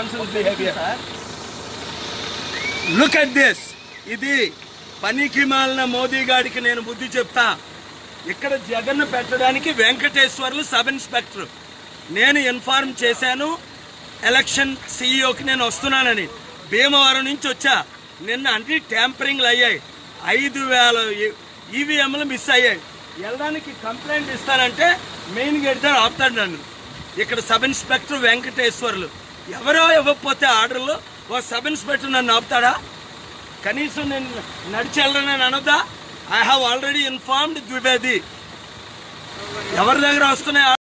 nonsense behaviour look at this ఇది పనికి మాలిన మోదీ గాడికి నేను బుద్ధి చెప్తా ఇక్కడ జగన్ పెట్టడానికి వెంకటేశ్వర్లు సబ్ ఇన్స్పెక్టర్ నేను ఇన్ఫార్మ్ చేశాను ఎలక్షన్ సీఈఓకి నేను వస్తున్నానని భీమవరం నుంచి వచ్చా నిన్న అన్ని ట్యాంపరింగ్లు అయ్యాయి ఐదు వేల ఈవీఎంలు మిస్ అయ్యాయి వెళ్ళడానికి కంప్లైంట్ ఇస్తానంటే మెయిన్ గేట్ దగ్గర ఆపుతాడు నన్ను ఇక్కడ సబ్ ఇన్స్పెక్టర్ వెంకటేశ్వర్లు ఎవరో ఇవ్వకపోతే ఆర్డర్లు ఓ సబ్ ఇన్స్పెక్టర్ నన్ను ఆపుతాడా కనీసం నేను నడిచి వెళ్ళనని అనొద్దా I have already informed Dwivedi ఎవరి దగ్గర వస్తున్నాయి